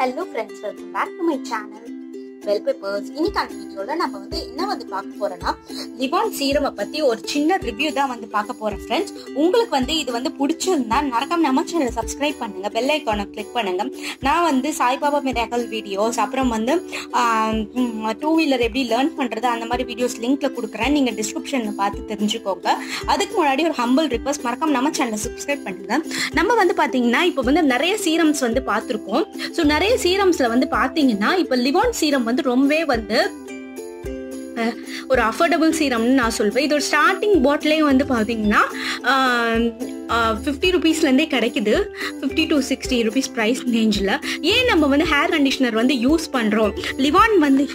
hello friends welcome back to my channel Vel papers இன்னைக்கான வீடியோல நம்ம வந்து என்ன வந்து பார்க்க போறோம்னா லிவான் சீரமை பத்தி ஒரு சின்ன ரிவ்யூ தான் வந்து பார்க்க போறோம் ஃப்ரெண்ட்ஸ் உங்களுக்கு வந்து இது வந்து பிடிச்சிருந்தா மறக்காம நம்ம சேனலை சப்ஸ்கிரைப் பண்ணுங்க பெல் ஐக்கானை கிளிக் பண்ணுங்க நான் வந்து சாய்பாபா மிராக்கல் வீடியோஸ் அப்புறம் வந்து டூ வீலர் எப்படி லேர்ன் பண்றது அந்த மாதிரி வீடியோஸ் லிங்க்ல கொடுக்குறேன் நீங்க டிஸ்கிரிப்ஷன்ல பார்த்து தெரிஞ்சுக்கோங்க அதுக்கு முன்னாடி ஒரு ஹம்பிள் ரிக்வஸ்ட் மறக்காம நம்ம சேனலை சப்ஸ்கிரைப் பண்ணுங்க நம்ம வந்து பாத்தீங்கன்னா இப்போ வந்து நிறைய சீரம்ஸ் வந்து பார்த்துருக்கோம் ஸோ நிறைய சீரம்ஸ்ல வந்து பாத்தீங்கன்னா இப்போ லிவான் சீரம் வந்து ரொம்பவே வந்து அஹ், ஒரு அஃபோர்டபுள் சீரம்னு நான் சொல்வேன் இதோட ஸ்டார்டிங் பாட்டிலே வந்து பார்த்தீங்கன்னா ஃபிஃப்டி ருபீஸ்லேருந்தே கிடைக்குது fifty to sixty rupees price ரேஞ்சில் ஏன் நம்ம வந்து ஹேர் கண்டிஷனர் வந்து யூஸ் பண்ணுறோம் லிவான் வந்து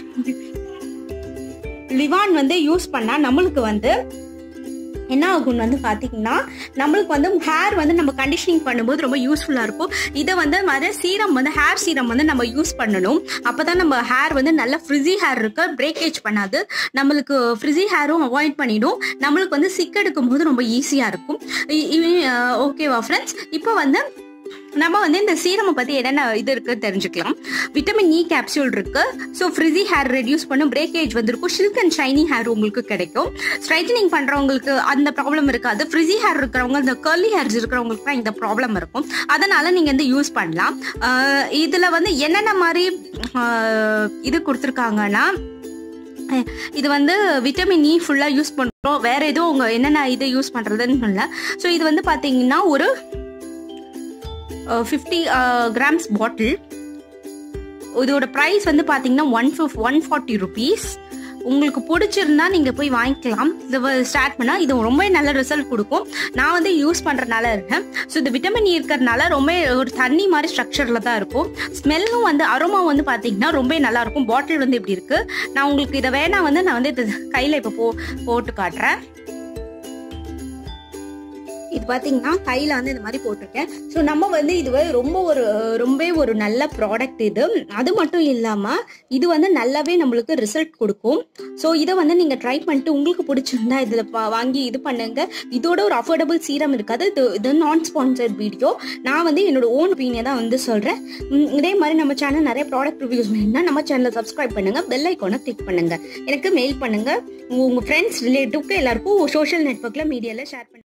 லிவான் வந்து யூஸ் பண்ணால் நம்மளுக்கு வந்து என்ன ஆகும்னு வந்து பார்த்தீங்கன்னா நம்மளுக்கு வந்து ஹேர் வந்து நம்ம கண்டிஷனிங் பண்ணும்போது ரொம்ப யூஸ்ஃபுல்லாக இருக்கும் இதை வந்து மாதிரி சீரம் வந்து ஹேர் சீரம் வந்து நம்ம யூஸ் பண்ணணும் அப்போ தான் நம்ம ஹேர் வந்து நல்ல ஃப்ரிஸி ஹேர் இருக்க பிரேக்கேஜ் பண்ணாது நம்மளுக்கு ஃப்ரிஸி ஹேரும் அவாய்ட் பண்ணிடும் நம்மளுக்கு வந்து சிக் எடுக்கும் போது ரொம்ப ஈஸியாக இருக்கும் ஓகேவா ஃப்ரெண்ட்ஸ் இப்போ வந்து நம்ம வந்து இந்த சீரமை பற்றி என்னென்ன இது இருக்கு தெரிஞ்சுக்கலாம் விட்டமின் இ கேப்சூல் இருக்கு ஸோ ஃப்ரிஸி ஹேர் ரெடியூஸ் பண்ணும் பிரேக்கேஜ் வந்திருக்கும் ஷில்க் அண்ட் ஷைனி ஹேர் உங்களுக்கு கிடைக்கும் ஸ்ட்ரைட்டனிங் பண்றவங்களுக்கு அந்த ப்ராப்ளம் இருக்காது ஃப்ரிஸி ஹேர் இருக்கிறவங்க இந்த கர்லி ஹேர்ஸ் இருக்கிறவங்களுக்கு தான் இந்த ப்ராப்ளம் இருக்கும் அதனால நீங்க வந்து யூஸ் பண்ணலாம் ஆஹ் இதுல வந்து என்னென்ன மாதிரி ஆஹ் இது கொடுத்துருக்காங்கன்னா அஹ் இது வந்து விட்டமின் இ ஃபுல்லாக யூஸ் பண்ணுறோம் வேற எதுவும் உங்க என்னென்ன இது யூஸ் பண்ணுறதுன்னு இல்லை ஸோ இது வந்து பார்த்தீங்கன்னா ஒரு ஃபிஃப்டி கிராம்ஸ் பாட்டில் இதோட ப்ரைஸ் வந்து பார்த்தீங்கன்னா one fifty one forty rupees உங்களுக்கு பிடிச்சிருந்தா நீங்கள் போய் வாங்கிக்கலாம் இதை ஸ்டார்ட் பண்ணால் இது ரொம்ப நல்ல ரிசல்ட் கொடுக்கும் நான் வந்து யூஸ் பண்ணுறதுனால இருக்கேன் ஸோ இந்த விட்டமின் இ இருக்கிறதுனால ரொம்ப ஒரு தண்ணி மாதிரி ஸ்ட்ரக்சரில் தான் இருக்கும் ஸ்மெல்லும் வந்து அரோமா வந்து பார்த்தீங்கன்னா ரொம்ப நல்லா இருக்கும் பாட்டில் வந்து இப்படி இருக்கு நான் உங்களுக்கு இதை வேணா வந்து நான் வந்து இது கையில் இப்போ போ போட்டு காட்டுறேன் இது பார்த்தீங்கன்னா கையில் வந்து இந்த மாதிரி போட்டிருக்கேன் ஸோ நம்ம வந்து இது வந்து ரொம்ப ஒரு ரொம்ப ஒரு நல்ல ப்ராடக்ட் இது அது மட்டும் இல்லாமல் இது வந்து நல்லாவே நம்மளுக்கு ரிசல்ட் கொடுக்கும் ஸோ இதை வந்து நீங்கள் ட்ரை பண்ணிட்டு உங்களுக்கு பிடிச்சிருந்தா இதில் வாங்கி இது பண்ணுங்க இதோட ஒரு அஃபோர்டபுள் சீரம் இருக்காது இது இது நான் ஸ்பான்சர்ட் வீடியோ நான் வந்து என்னோட ஓன் ஒப்பீனியை தான் வந்து சொல்கிறேன் இதே மாதிரி நம்ம சேனல் நிறைய ப்ராடக்ட் ரிவ்யூஸ் வேணும்னா நம்ம சேனலை சப்ஸ்கிரைப் பண்ணுங்க பெல் ஐக்கானை கிளிக் பண்ணுங்க எனக்கு மெயில் பண்ணுங்க உங்கள் ஃப்ரெண்ட்ஸ் ரிலேட்டிவ்க்கு எல்லாருக்கும் சோஷியல் நெட்ஒர்க்கில் மீடியாவில் ஷேர் பண்ணுங்க